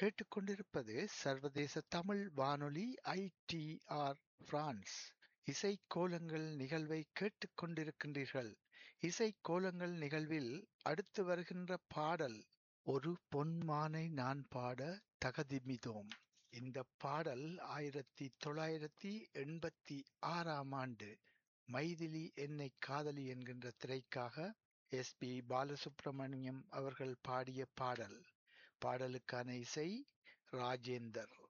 கேட்டுக்கொண்டிருப்பது சர்வதேச தமிழ் வானொலி ஐடிஆர் பிரான்ஸ் இசைக் கோலங்கள் நிகழ்வை கேட்டுக் கொண்டிருக்கின்றீர்கள் இசைக் கோலங்கள் நிகழ்வில் அடுத்து வருகின்ற பாடல் ஒரு பொன்மானை நான் பாட தகதிமிதோம் இந்த பாடல் ஆயிரத்தி தொள்ளாயிரத்தி எண்பத்தி ஆறாம் ஆண்டு மைதிலி என்னை காதலி என்கின்ற திரைக்காக எஸ் பி பாலசுப்ரமணியம் அவர்கள் பாடிய பாடல் பாடலுக்கான இசை ராஜேந்தர்